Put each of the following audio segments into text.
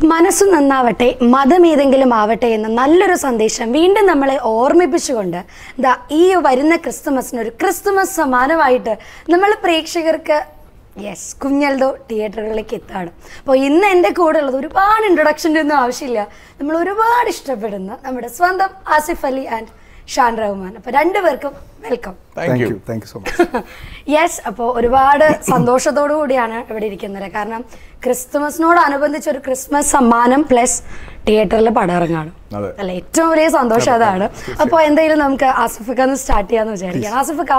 മനസ്സ് നന്നാവട്ടെ മതം ഏതെങ്കിലും ആവട്ടെ എന്ന നല്ലൊരു സന്ദേശം വീണ്ടും നമ്മളെ ഓർമ്മിപ്പിച്ചുകൊണ്ട് ദാ ഈ വരുന്ന ക്രിസ്തുമസിന് ഒരു ക്രിസ്തുമസ് സമാനമായിട്ട് നമ്മൾ പ്രേക്ഷകർക്ക് യെസ് കുഞ്ഞൽദോ തിയേറ്ററുകളിലേക്ക് എത്താണ് അപ്പോൾ ഇന്ന് എൻ്റെ കൂടെ ഉള്ളത് ഒരുപാട് ഇൻട്രൊഡക്ഷൻ്റെ ഒന്നും ആവശ്യമില്ല നമ്മൾ ഒരുപാട് ഇഷ്ടപ്പെടുന്ന നമ്മുടെ സ്വന്തം ആസിഫ് അലി ആൻഡ് ഷാൻ റഹ്മാൻ അപ്പോൾ രണ്ടുപേർക്കും welcome thank you thank you so much yes അപ്പോൾ ഒരുപാട് സന്തോഷത്തോടു കൂടിയാണ് ഇവിടെ ഇരിക്കുന്നത് കാരണം ക്രിസ്തുമസിനോടനുബന്ധിച്ച് ഒരു ക്രിസ്മസ് സമ്മാനം പ്ലസ് തിയേറ്ററിൽ പടം ഇറങ്ങാണ് അതെ. അല്ല ഏറ്റവും വലിയ സന്തോഷം അതാണ് അപ്പോൾ എന്തായാലും നമുക്ക് ആസിഫിക്ക ഒന്ന് സ്റ്റാർട്ട് ചെയ്യാന്ന് വിചാരിക്കാം ആസിഫിക്ക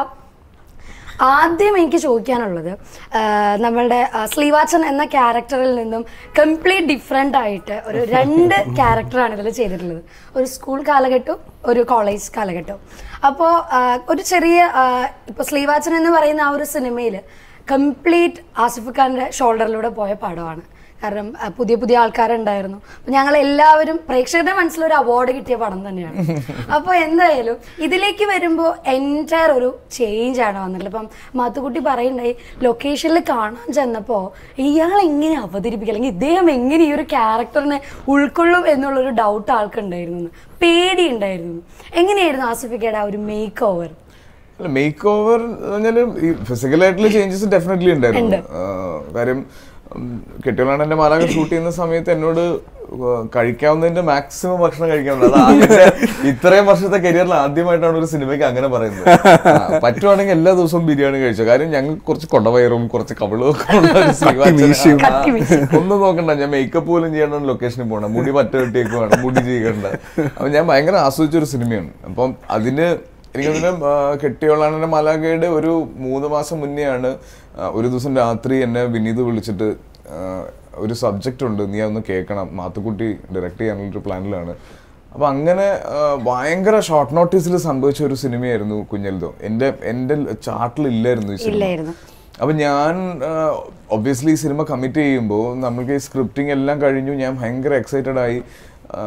ആദ്യം എനിക്ക് ചോദിക്കാനുള്ളത് ആ, നമ്മളുടെ ആ, സ്ലീവാച്ചൻ എന്ന ക്യാരക്ടറിൽ നിന്നും കംപ്ലീറ്റ് ഡിഫറെൻ്റ് ആയിട്ട് ഒരു രണ്ട് ക്യാരക്ടറാണ് ഇതിൽ ചെയ്തിട്ടുള്ളത് ഒരു സ്കൂൾ കാലഘട്ടവും ഒരു കോളേജ് കാലഘട്ടവും അപ്പോൾ ഒരു ചെറിയ ഇപ്പോൾ സ്ലീവാച്ചൻ എന്ന് പറയുന്ന ആ ഒരു സിനിമയിൽ കംപ്ലീറ്റ് ആസിഫ് ഖാൻ്റെ ഷോൾഡറിലൂടെ പോയ പടമാണ് കാരണം ആ, പുതിയ പുതിയ ആൾക്കാരുണ്ടായിരുന്നു അപ്പോൾ ഞങ്ങൾ എല്ലാവരും പ്രേക്ഷകരുടെ മനസ്സിലൊരു അവാർഡ് കിട്ടിയ പടം തന്നെയാണ് അപ്പോൾ എന്തായാലും ഇതിലേക്ക് വരുമ്പോൾ എൻറ്റയർ ഒരു ചേഞ്ച് ആണ് വന്നിട്ടുള്ളത് ഇപ്പം മാത്തുക്കുട്ടി പറയുണ്ടായി ലൊക്കേഷനിൽ കാണാൻ ചെന്നപ്പോൾ ഇയാൾ എങ്ങനെ അവതരിപ്പിക്കുക അല്ലെങ്കിൽ ഇദ്ദേഹം എങ്ങനെ ഈ ഒരു ക്യാരക്ടറിനെ ഉൾക്കൊള്ളും എന്നുള്ളൊരു ഡൗട്ട് ആൾക്കുണ്ടായിരുന്നു പേടി ഉണ്ടായിരുന്നു എങ്ങനെയായിരുന്നു ആസിഫിക്കയുടെ ആ ഒരു മേക്ക് ഓവർ അല്ല മേക്ക് ഓവർ പറഞ്ഞാല് ഈ ഫിസിക്കലായിട്ടുള്ള ചേഞ്ചസ് ഡെഫിനറ്റ്ലി ഉണ്ടായിരുന്നു ആ, കാര്യം കെട്ടികളാണ് എന്റെ മാലാക ഷൂട്ട് ചെയ്യുന്ന സമയത്ത് എന്നോട് ആ, കഴിക്കാവുന്നതിന്റെ മാക്സിമം ഭക്ഷണം കഴിക്കാനുണ്ട് അത് ആദ്യത്തെ ഇത്രയും വർഷത്തെ കരിയറിൽ ആദ്യമായിട്ടാണ് ഒരു സിനിമയ്ക്ക് അങ്ങനെ പറയുന്നത് ആ, പറ്റുവാണെങ്കിൽ എല്ലാ ദിവസവും ബിരിയാണി കഴിച്ചു കാര്യം ഞങ്ങൾക്ക് കുറച്ച് കൊണ്ടവയറും കുറച്ച് കവിളും ഒക്കെ ഉള്ള ഒരു ശ്രീവാച്ചന- കത്തി വീശിയും. ഒന്നും നോക്കണ്ട ഞാൻ മേക്കപ്പ് പോലും ചെയ്യണ്ട ലൊക്കേഷനിൽ പോകണം മുടി പറ്റ കെട്ടിയേക്കുവാണ് മുടി ചെയ്യണ്ട അപ്പൊ ഞാൻ ഭയങ്കര ആസ്വദിച്ച ഒരു സിനിമയാണ് അപ്പം അതിന് എനിക്കതിന് കെട്ടിയോളാണെന്റെ മലാഗയുടെ ഒരു മൂന്ന് മാസം മുന്നെയാണ് ആ, ഒരു ദിവസം രാത്രി എന്നെ വിനീത് വിളിച്ചിട്ട് ആ, ഒരു സബ്ജക്റ്റ് ഉണ്ട് നീ അതൊന്ന് കേൾക്കണം മാത്തുക്കുട്ടി ഡയറക്റ്റ് ചെയ്യാനുള്ളൊരു പ്ലാനിലാണ് അപ്പൊ അങ്ങനെ ആ, ഭയങ്കര ഷോർട്ട് നോട്ടീസിൽ സംഭവിച്ച ഒരു സിനിമയായിരുന്നു കുഞ്ഞൽദോ എൻ്റെ എൻ്റെ ചാർട്ടിൽ ഇല്ലായിരുന്നു ഈ സിനിമ ഇല്ലായിരുന്നു അപ്പൊ ഞാൻ ഒബ്വിയസ്ലി ഈ സിനിമ കമ്മിറ്റ് ചെയ്യുമ്പോൾ നമുക്ക് ഈ സ്ക്രിപ്റ്റിംഗ് എല്ലാം കഴിഞ്ഞു ഞാൻ ഭയങ്കര എക്സൈറ്റഡ് ആയി ആ,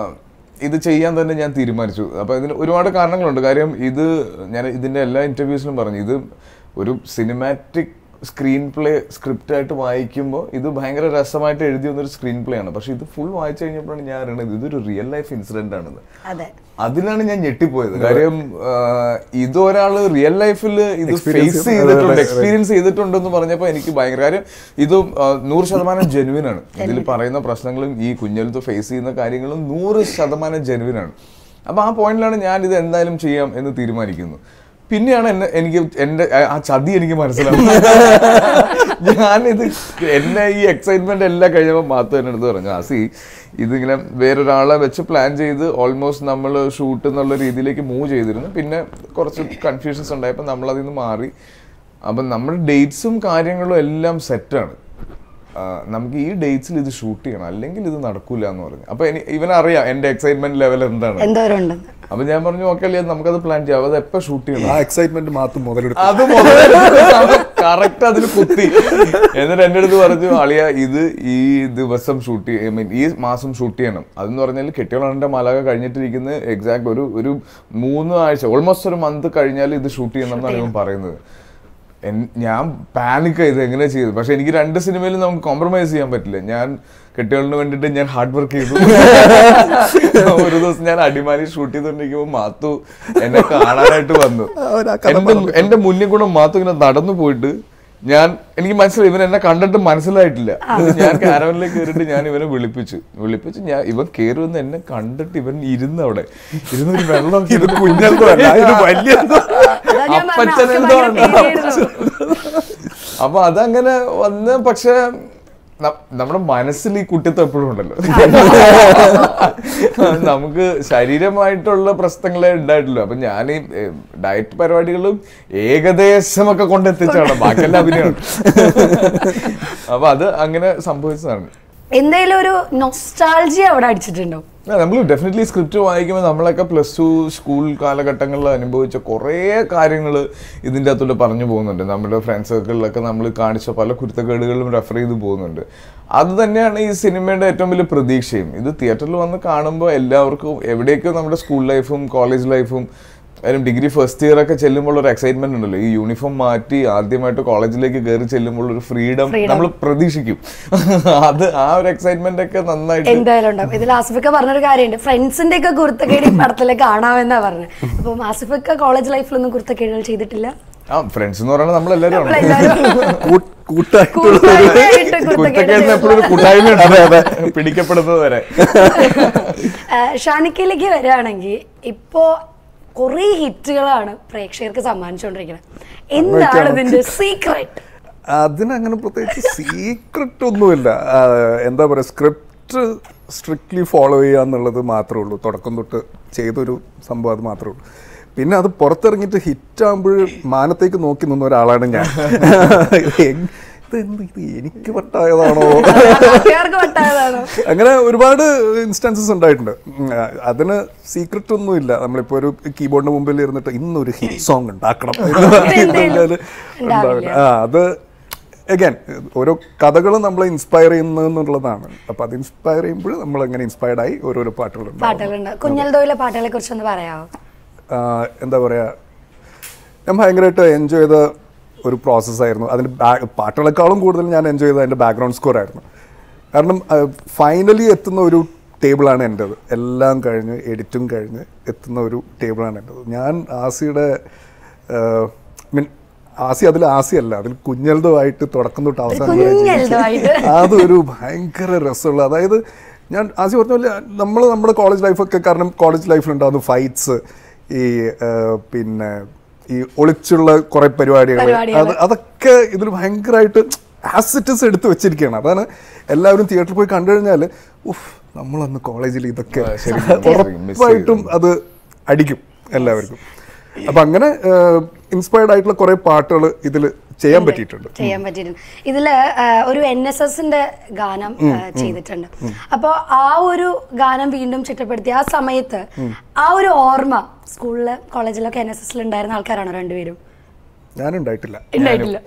ഇത് ചെയ്യാൻ തന്നെ ഞാൻ തീരുമാനിച്ചു അപ്പൊ ഇതിന് ഒരുപാട് കാരണങ്ങളുണ്ട് കാര്യം ഇത് ഞാൻ ഇതിന്റെ എല്ലാ ഇന്റർവ്യൂസിലും പറഞ്ഞു ഇത് ഒരു സിനിമാറ്റിക് സ്ക്രീൻ പ്ലേ സ്ക്രിപ്റ്റ് ആയിട്ട് വായിക്കുമ്പോൾ ഇത് ഭയങ്കര രസമായിട്ട് എഴുതി വന്നൊരു സ്ക്രീൻ പ്ലേ ആണ് പക്ഷെ ഇത് ഫുൾ വായിച്ചു കഴിഞ്ഞപ്പോഴാണ് ഞാൻ അറിയണത് ഇതൊരു റിയൽ ലൈഫ് ഇൻസിഡന്റ് ആണെന്ന് അതെ അതിലാണ് ഞാൻ ഞെട്ടിപ്പോയത് കാര്യം ആ, ഇത് ഒരാള് റിയൽ ലൈഫിൽ ഇത് Experience ഫേസ് ചെയ്ത് ചെയ്തിട്ടുണ്ട് അതെ, അതെ. എക്സ്പീരിയൻസ് ചെയ്തിട്ടുണ്ടെന്ന് പറഞ്ഞപ്പോൾ എനിക്ക് ഭയങ്കര കാര്യം ഇത് ആ, നൂറ് ശതമാനം ജെനുവിൻ ആണ് ഇതിൽ പറയുന്ന പ്രശ്നങ്ങളും ഈ കുഞ്ഞെടുത്ത് ഫേസ് ചെയ്യുന്ന കാര്യങ്ങളും നൂറ് ശതമാനം ജെനുവിൻ ആണ് അപ്പൊ ആ പോയിന്റിലാണ് ഞാൻ ഇത് എന്തായാലും ചെയ്യാം എന്ന് തീരുമാനിക്കുന്നു പിന്നെയാണ് എന്നെ എനിക്ക് എന്റെ ആ- ആ ചതി എനിക്ക് മനസ്സിലാവുന്നത് ഞാനിത് എന്നെ ഈ എക്സൈറ്റ്മെന്റ് എല്ലാം കഴിഞ്ഞപ്പോൾ മാത്തു എന്നെ അടുത്ത് പറഞ്ഞു ആസി ഇതിങ്ങനെ വേറൊരാളെ വെച്ച് പ്ലാൻ ചെയ്ത് ഓൾമോസ്റ്റ് നമ്മൾ ഷൂട്ട് എന്നുള്ള രീതിയിലേക്ക് മൂവ് ചെയ്തിരുന്നു പിന്നെ കുറച്ച് കൺഫ്യൂഷൻസ് ഉണ്ടായപ്പോൾ നമ്മൾ അതിൽ നിന്ന് മാറി അപ്പം നമ്മുടെ ഡേറ്റ്സും കാര്യങ്ങളും എല്ലാം സെറ്റാണ് നമുക്ക് ഈ ഡേറ്റ്സിൽ ഇത് ഷൂട്ട് ചെയ്യണം അല്ലെങ്കിൽ ഇത് നടക്കൂല എന്ന് പറഞ്ഞു അപ്പൊ ഇനി ഇവനറിയാം എന്റെ എക്സൈറ്റ്മെന്റ് ലെവൽ എന്താണ് എന്തോരം ഉണ്ടെന്ന് അപ്പൊ ഞാൻ പറഞ്ഞു ഓക്കെ അല്ലേ നമുക്കത് പ്ലാൻ ചെയ്യാം അത് എപ്പോ ഷൂട്ട് ചെയ്യണം ആ എക്സൈറ്റ്മെന്റ് മാത്രം മുതലെടുത്തു അത് കറക്റ്റ് അതിൽ കുത്തി എന്നിട്ട് എന്റെ അടുത്ത് പറഞ്ഞു അളിയ ഇത് ഈ ദിവസം ഷൂട്ട് ഐ മീൻ ഈ മാസം ഷൂട്ട് ചെയ്യണം അതെന്ന് പറഞ്ഞാൽ കെട്ടിയോളാണിന്റെ മലക കഴിഞ്ഞിട്ടിരിക്കുന്ന എക്സാക്ട് ഒരു ഒരു മൂന്ന് ആഴ്ച ഓൾമോസ്റ്റ് ഒരു മന്ത് കഴിഞ്ഞാൽ ഇത് ഷൂട്ട് ചെയ്യണം എന്നാണ് ഇവൻ പറയുന്നത് എൻ- ഞാൻ പാനിക് ചെയ്ത് എങ്ങനെ ചെയ്തു പക്ഷെ എനിക്ക് രണ്ട് സിനിമയിലും നമുക്ക് കോംപ്രമൈസ് ചെയ്യാൻ പറ്റില്ല ഞാൻ കെട്ടിയോളിന് വേണ്ടിയിട്ട് ഞാൻ ഹാർഡ് വർക്ക് ചെയ്തു ഒരു ദിവസം ഞാൻ അടിമാലി ഷൂട്ട് ചെയ്തോണ്ടിരിക്കുമ്പോൾ മാത്തു എന്നെ കാണാനായിട്ട് വന്നു അവൻ ആ കഥ എന്റെ എന്റെ മുന്നിൽ കൂടെ മാത്തു ഇങ്ങനെ നടന്നു പോയിട്ട് ഞാൻ എനിക്ക് മനസ്സിലായി ഇവൻ എന്നെ കണ്ടിട്ട് മനസ്സിലായിട്ടില്ല എന്നിട്ട് ഞാൻ കാരവനിലേക്ക് കയറിയിട്ട് ഞാൻ ഇവനെ വിളിപ്പിച്ചു വിളിപ്പിച്ച് ഞാൻ ഇവൻ കയറുമെന്ന് എന്നെ കണ്ടിട്ട് ഇവൻ ഇരുന്ന് അവിടെ ഇരുന്ന് ഒരു വെള്ളം ഇത് കുഞ്ഞെന്തോ അല്ല ഇത് വലിയ അതാ ഞാൻ പറഞ്ഞത്, അപ്പച്ചൻ ആൾക്ക് എന്തോ ഭയങ്കര ഉണ്ട്. പേടിയായിരുന്നു. അപ്പൊ അതങ്ങനെ വന്ന് പക്ഷെ ന- നമ്മുടെ മനസ്സിൽ ഈ കുട്ടിത്തം എപ്പോഴും ഉണ്ടല്ലോ നമുക്ക് ശരീരമായിട്ടുള്ള പ്രശ്നങ്ങളെ ഉണ്ടായിട്ടുള്ളൂ അപ്പൊ ഞാൻ ഈ ഡയറ്റ് പരിപാടികളും ഏകദേശമൊക്കെ കൊണ്ടെത്തിച്ചാണ് ബാക്കിയെല്ലാം അഭിനയമാണ് അപ്പൊ അത് അങ്ങനെ സംഭവിച്ചതാണ് എന്തായാലും ഒരു നൊസ്റ്റാൾജി അവിടെ അടിച്ചിട്ടുണ്ടോ നമ്മൾ ഡെഫിനറ്റ്ലി സ്ക്രിപ്റ്റ് വായിക്കുമ്പോൾ നമ്മളൊക്കെ പ്ലസ് ടു സ്കൂൾ കാലഘട്ടങ്ങളിൽ അനുഭവിച്ച കുറേ കാര്യങ്ങൾ ഇതിൻ്റെ അകത്തൂടെ പറഞ്ഞു പോകുന്നുണ്ട് നമ്മുടെ ഫ്രണ്ട്സ് സർക്കിളിലൊക്കെ നമ്മൾ കാണിച്ച പല കുരുത്തക്കേടുകളും റെഫർ ചെയ്ത് പോകുന്നുണ്ട് അത് തന്നെയാണ് ഈ സിനിമയുടെ ഏറ്റവും വലിയ പ്രതീക്ഷയും ഇത് തിയേറ്ററിൽ വന്ന് കാണുമ്പോൾ എല്ലാവർക്കും എവിടെയൊക്കെ നമ്മുടെ സ്കൂൾ ലൈഫും കോളേജ് ലൈഫും കാര്യം ഡിഗ്രി ഫസ്റ്റ് ഇയർ ഒക്കെ ചെല്ലുമ്പോൾ ഒരു എക്സൈറ്റ്മെന്റ് ഉണ്ടല്ലോ ഈ യൂണിഫോം മാറ്റി ആദ്യമായിട്ട് കോളേജിലേക്ക് കയറി ചെല്ലുമ്പോൾ ഒരു ഫ്രീഡം Freedom. നമ്മൾ പ്രതീക്ഷിക്കും അത് ആ ഒരു എക്സൈറ്റ്മെന്റ് ഒക്കെ നന്നായിട്ട് എന്തായാലും ഉണ്ടാവും ഇതിൽ ആസിഫൊക്കെ പറഞ്ഞൊരു കാര്യമുണ്ട് ഫ്രണ്ട്സിന്റെ ഒക്കെ കുർത്തക്കേട് ഈ പടത്തില് കാണാമെന്നാ പറഞ്ഞത് അപ്പം ആസിഫൊക്കെ കോളേജ് ലൈഫിലൊന്നും കുർത്തക്കേടുകൾ ചെയ്തിട്ടില്ല ആ ഫ്രണ്ട്സ് എന്ന് പറയുന്നത് നമ്മളെല്ലാരും ആണ് നമ്മളെല്ലാവരും കൂ- കൂട്ടായിട്ടുള്ള ഒരു കൂട്ടായിട്ട് കുരുത്തക്കേട് കുറ്റക്കേടിന് എപ്പോഴും ഒരു കൂട്ടായ്മ ഉണ്ട് പിടിക്കപ്പെടുന്നത് വരെ ഷാനിക്കയിലേക്ക് വരികയാണെങ്കിൽ ഇപ്പോ കുറേ ഹിറ്റുകളാണ് പ്രേക്ഷകർക്ക് സമ്മാനിച്ചുകൊണ്ടിരിക്കുന്നത് എന്താണ് ഇതിന്റെ സീക്രട്ട് അതിനങ്ങനെ പ്രത്യേകിച്ച് സീക്രട്ട് ഒന്നുമില്ല ആ, എന്താ പറയുക സ്ക്രിപ്റ്റ് സ്ട്രിക്ട്ലി ഫോളോ ചെയ്യുക എന്നുള്ളത് മാത്രമേ ഉള്ളൂ തുടക്കം തൊട്ട് ചെയ്തൊരു സംഭവം അത് മാത്രമേ ഉള്ളൂ പിന്നെ അത് പുറത്തിറങ്ങിയിട്ട് ഹിറ്റ് ആകുമ്പോൾ മാനത്തേക്ക് നോക്കി നിന്ന ഒരാളാണ് ഞാൻ എങ്- ഇതെന്ത് ഇത് എനിക്ക് പട്ടായതാണോ നാട്ടുകാർക്ക് പട്ടായതാണോ അങ്ങനെ ഒരുപാട് ഇൻസ്റ്റൻസസ് ഉണ്ടായിട്ടുണ്ട് ഉം, ആ, അതിന് സീക്രട്ട് ഒന്നുമില്ല നമ്മളിപ്പോ ഒരു കീബോർഡിന് മുമ്പിൽ ഇരുന്നിട്ട് ഇന്നൊരു ഹിറ്റ് സോങ് ഉണ്ടാക്കണം എന്ന് പറഞ്ഞാല് ഉണ്ടാവില്ല. ആ അത് അഗൈൻ ഓരോ കഥകളും നമ്മളെ ഇൻസ്പയർ ചെയ്യുന്നതെന്നുള്ളതാണ് അപ്പൊ അത് ഇൻസ്പയർ ചെയ്യുമ്പോൾ നമ്മൾ അങ്ങനെ ഇൻസ്പയർഡ് ആയി ഓരോരോ പാട്ടുകൾ പാട്ടുകളുണ്ട് കുഞ്ഞൽ തോയിലെ പാട്ടുകളെ കുറിച്ച് ഒന്ന് പറയാമോ എന്താ പറയാ ഞാൻ ഭയങ്കരമായിട്ട് എൻജോയ് ചെയ്ത ഒരു പ്രോസസ്സായിരുന്നു അതിന് ബാ- പാട്ടുകളെക്കാളും കൂടുതൽ ഞാൻ എൻജോയ് ചെയ്ത അതിൻ്റെ ബാക്ക്ഗ്രൗണ്ട് സ്കോർ ആയിരുന്നു കാരണം ഫൈനലി എത്തുന്ന ഒരു ടേബിളാണ് എൻ്റെത് എല്ലാം കഴിഞ്ഞ് എഡിറ്റും കഴിഞ്ഞ് എത്തുന്ന ഒരു ടേബിളാണ് എൻ്റെത് ഞാൻ ആസിയുടെ മീൻ ആസി അതിൽ ആസിയല്ല അതിൽ കുഞ്ഞൽതുമായിട്ട് തുടക്കം തൊട്ട് അവസാനം വരെ കുഞ്ഞൽതുമായിട്ട്. അതൊരു ഭയങ്കര രസമുള്ള അതായത് ഞാൻ ആസി പറഞ്ഞ പോലെ നമ്മൾ നമ്മുടെ കോളേജ് ലൈഫൊക്കെ കാരണം കോളേജ് ലൈഫിലുണ്ടാകുന്ന ഫൈറ്റ്സ് ഈ ആ, പിന്നെ ഈ ഒളിച്ചുള്ള കുറെ പരിപാടികൾ പരിപാടികള്. അത് അതൊക്കെ ഇതിൽ ഭയങ്കരമായിട്ട് ആസിറ്റസ് എടുത്ത് വെച്ചിരിക്കുകയാണ് അതാണ് എല്ലാവരും തിയേറ്ററിൽ പോയി കണ്ടു കഴിഞ്ഞാൽ ഉഫ് നമ്മളന്ന് കോളേജിൽ ഇതൊക്കെ ആ, ശരിക്കും, ശരിക്കും miss ഉറപ്പായിട്ടും അത് അടിക്കും എല്ലാവർക്കും അപ്പൊ അങ്ങനെ ഇൻസ്പയർഡ് ആയിട്ടുള്ള കുറെ പാട്ടുകൾ ഇതിൽ ചെയ്യാൻ പറ്റിയിട്ടുണ്ട് ചെയ്യാൻ പറ്റിയിട്ടുണ്ട് ഇതില് ആ, ഒരു എൻ എസ് എസിന്റെ ഗാനം ആ, ചെയ്തിട്ടുണ്ട് അപ്പോൾ ആ ഒരു ഗാനം വീണ്ടും ചിട്ടപ്പെടുത്തി ആ സമയത്ത് ആ ഒരു ഓർമ്മ സ്കൂളില് കോളേജിലൊക്കെ എൻ എസ് എസിൽ ഉണ്ടായിരുന്ന ആൾക്കാരാണോ രണ്ടുപേരും ഞാനുണ്ടായിട്ടില്ല ഉണ്ടായിട്ടില്ല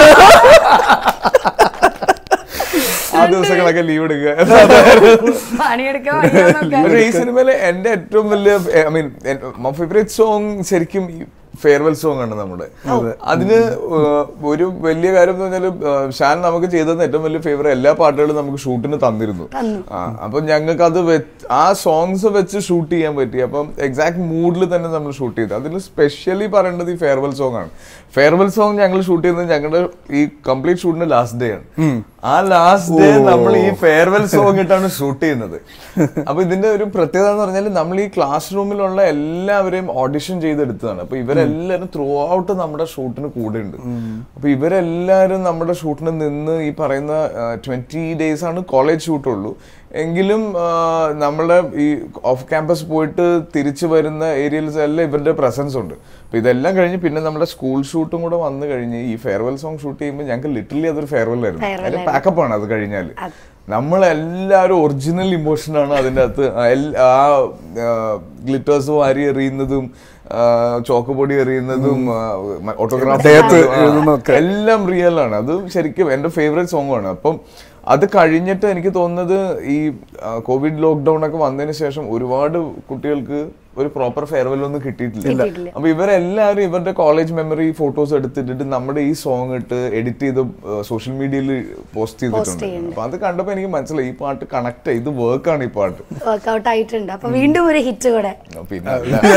ആ ദിവസങ്ങളൊക്കെ ലീവ് എടുക്കുക പണിയെടുക്കാൻ വയ്യാന്നൊക്കെ. പക്ഷേ ഈ സിനിമയിലെ എന്റെ ഏറ്റവും വലിയ I mean my favourite song ശരിക്കും ഫെയർവെൽ സോങ് ആണ് നമ്മുടെ അതിന് ഏഹ്, ഒരു വലിയ കാര്യം എന്ന് പറഞ്ഞാൽ ഷാൻ നമുക്ക് ചെയ്തത് ഏറ്റവും വലിയ ഫേവർ എല്ലാ പാട്ടുകളും നമുക്ക് ഷൂട്ടിന് തന്നിരുന്നു തന്നു. ആ, അപ്പൊ ഞങ്ങൾക്ക് അത് വെച്ച് ആ സോങ്സ് വെച്ച് ഷൂട്ട് ചെയ്യാൻ പറ്റി അപ്പം എക്സാക്ട് മൂഡിൽ തന്നെ നമ്മൾ ഷൂട്ട് ചെയ്തു അതിൽ സ്പെഷ്യലി പറയേണ്ടത് ഈ ഫെയർവെൽ സോങ് ആണ് ഫെയർവെൽ സോങ് ഞങ്ങൾ ഷൂട്ട് ചെയ്യുന്നത് ഞങ്ങളുടെ ഈ കംപ്ലീറ്റ് ഷൂട്ടിന്റെ ലാസ്റ്റ് ഡേ ആണ് ആ ലാസ്റ്റ് ഡേ നമ്മൾ ഈ ഫെയർവെൽ സോങ് ഇട്ടാണ് ഷൂട്ട് ചെയ്യുന്നത് അപ്പൊ ഇതിന്റെ ഒരു പ്രത്യേകത എന്ന് പറഞ്ഞാൽ നമ്മൾ ഈ ക്ലാസ് റൂമിലുള്ള എല്ലാവരെയും ഓഡിഷൻ ചെയ്തെടുത്തതാണ് അപ്പൊ ഇവരെല്ലാവരും ത്രൂ ഔട്ട് നമ്മുടെ ഷൂട്ടിന് കൂടെ ഉണ്ട് അപ്പൊ ഇവരെല്ലാവരും നമ്മുടെ ഷൂട്ടിന് നിന്ന് ഈ പറയുന്ന ട്വന്റി ഡേയ്സ് ആണ് കോളേജ് ഷൂട്ടുള്ളൂ എങ്കിലും ആ, നമ്മുടെ ഈ ഓഫ് ക്യാമ്പസ് പോയിട്ട് തിരിച്ചു വരുന്ന ഏരിയയിൽസ് എല്ലാം ഇവരുടെ പ്രസൻസ് ഉണ്ട് അപ്പൊ ഇതെല്ലാം കഴിഞ്ഞ് പിന്നെ നമ്മുടെ സ്കൂൾ ഷൂട്ടും കൂടെ വന്നു കഴിഞ്ഞ് ഈ ഫെയർവെൽ സോങ് ഷൂട്ട് ചെയ്യുമ്പോൾ ഞങ്ങൾക്ക് ലിറ്ററലി അതൊരു ഫെയർവെൽ ആയിരുന്നു Farewell അതിന്റെ പാക്കപ്പ് ആണ് അത് കഴിഞ്ഞാൽ നമ്മളെല്ലാവരും ഒറിജിനൽ ഇമോഷൻ ആണ് അതിൻ്റെ അകത്ത് ആ എൽ- ആ ഗ്ലിറ്റേഴ്സ് വാരി എറിയുന്നതും ചോക്ക് പൊടി എറിയുന്നതും അദ്ദേഹത്ത് ഓട്ടോഗ്രാഫ് എഴുതുന്നതൊക്കെ. എല്ലാം റിയൽ ആണ് അത് ശരിക്കും എൻ്റെ ഫേവറേറ്റ് സോങ് ആണ് അപ്പം അത് കഴിഞ്ഞിട്ട് എനിക്ക് തോന്നുന്നത് ഈ കോവിഡ് ലോക്ക്ഡൌൺ ഒക്കെ വന്നതിന് ശേഷം ഒരുപാട് കുട്ടികൾക്ക് ഒരു പ്രോപ്പർ ഫെയർവെൽ ഒന്നും കിട്ടിയിട്ടില്ല കിട്ടിയിട്ടില്ല. അപ്പൊ ഇവരെല്ലാവരും ഇവരുടെ കോളേജ് മെമ്മറി ഫോട്ടോസ് എടുത്തിട്ട് നമ്മുടെ ഈ സോങ് ഇട്ട് എഡിറ്റ് ചെയ്ത് സോഷ്യൽ മീഡിയയിൽ പോസ്റ്റ് ചെയ്തിട്ടുണ്ട് ചെയ്യുന്നുണ്ട്. അപ്പൊ അത് കണ്ടപ്പോ എനിക്ക് മനസ്സിലായി ഈ പാട്ട് കണക്ട് ഇത് വർക്കാണ് ഈ പാട്ട് വർക്ക്ഔട്ട് ആയിട്ടുണ്ട് അപ്പൊ വീണ്ടും ഒരു ഹിറ്റ് കൂടെ പിന്നെ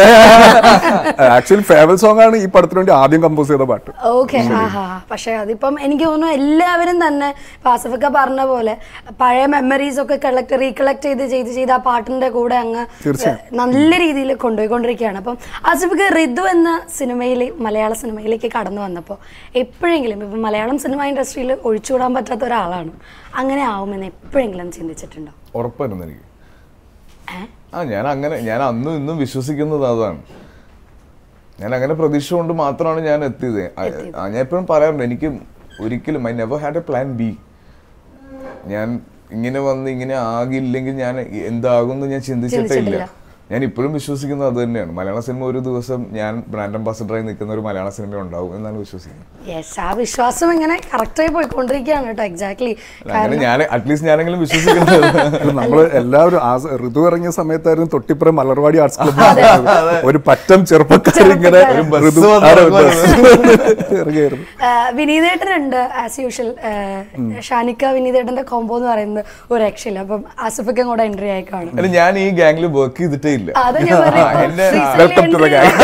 ആക്ച്വലി ഫേവറേറ്റ് സോങ് ആണ് ഈ പടത്തിന് വേണ്ടി ആദ്യം കമ്പോസ് ചെയ്ത പാട്ട് ഓക്കെ ആഹാ പക്ഷെ അതിപ്പം എനിക്ക് തോന്നുന്നു എല്ലാവരും തന്നെ പാസിഫിക്ക പറഞ്ഞ പോലെ പഴയ മെമ്മറീസ് ഒക്കെ കളക്ട് റീകളക്ട് ചെയ്ത് ചെയ്ത് ചെയ്ത് ആ പാട്ടിന്റെ കൂടെ അങ്ങ് തീർച്ചയായും. നല്ല രീതിയിൽ കൊണ്ടുപോയിക്കൊണ്ടിരിക്കുകയാണ് അപ്പം ആസിഫിക്ക് ഋതു എന്ന സിനിമയിൽ മലയാള സിനിമയിലേക്ക് കടന്നു വന്നപ്പോൾ എപ്പോഴെങ്കിലും ഇപ്പം മലയാളം സിനിമ ഇൻഡസ്ട്രിയിൽ ഒഴിച്ചുകൂടാൻ പറ്റാത്ത ഒരാളാണ് അങ്ങനെ ആവുമെന്ന് എപ്പോഴെങ്കിലും ചിന്തിച്ചിട്ടുണ്ടോ ഉറപ്പായിരുന്നു എനിക്ക് ഏ? ആ ഞാൻ അങ്ങനെ ഞാൻ അന്നും ഇന്നും വിശ്വസിക്കുന്നത് അതാണ് ഞാൻ അങ്ങനെ പ്രതീക്ഷ കൊണ്ട് മാത്രമാണ് ഞാൻ എത്തിയത് ആ, ആ, ഞാൻ എപ്പോഴും പറയാറുണ്ട് എനിക്ക് ഒരിക്കലും I never had a plan B ഞാൻ ഇങ്ങനെ വന്ന് ഇങ്ങനെ ആകില്ലെങ്കിൽ ഞാൻ എന്താകും എന്ന് ഞാൻ ചിന്തിച്ചിട്ടേ ഇല്ല ചിന്തിച്ചിട്ടില്ല. ഞാൻ ഇപ്പോഴും വിശ്വസിക്കുന്നത് അത് തന്നെയാണ് മലയാള സിനിമ ഒരു ദിവസം ഞാൻ ബ്രാൻഡ് അംബാസഡറായി നിൽക്കുന്ന ഒരു മലയാള സിനിമ ഉണ്ടാവും എന്നാണ് വിശ്വസിക്കുന്നത് യെസ് ആ വിശ്വാസം ഇങ്ങനെ കറക്റ്റായി പോയിക്കൊണ്ടിരിക്കുകയാണ് കേട്ടോ എക്സാക്ട്ലി അങ്ങനെ ഞാൻ അറ്റ്ലീസ്റ്റ് ഞാനെങ്കിലും വിശ്വസിക്കുന്നത് അല്ല, നമ്മള് എല്ലാവരും ആ സ- ഋതു ഇറങ്ങിയ സമയത്തായിരുന്നു തൊട്ടിപ്പുറം മലർവാടി ആർട്സ് ക്ലബ് ഒരു പറ്റം ചെറുപ്പക്കാർ ഇങ്ങനെ ഒരു ബസ് ഋതു വന്ന് അതെ, ഇറങ്ങുവായിരുന്നു. ബസ് ഇറങ്ങിയായിരുന്നു വിനീതേട്ടനുണ്ട് ആസ് യൂഷ്വൽ ഷാനിക്ക വിനീതേട്ടന്റെ കോംബോ എന്ന് പറയുന്നത് ഒരു രക്ഷയില്ല അപ്പം ആസിഫൊക്കെ കൂടെ എൻട്രി ആയി കാണും അല്ല ഞാൻ ഈ ഗാംഗിൽ വർക്ക് ചെയ്തിട്ടേ ഇല്ല അത് ഞാൻ ആ, എന്റെ Welcome to the gang.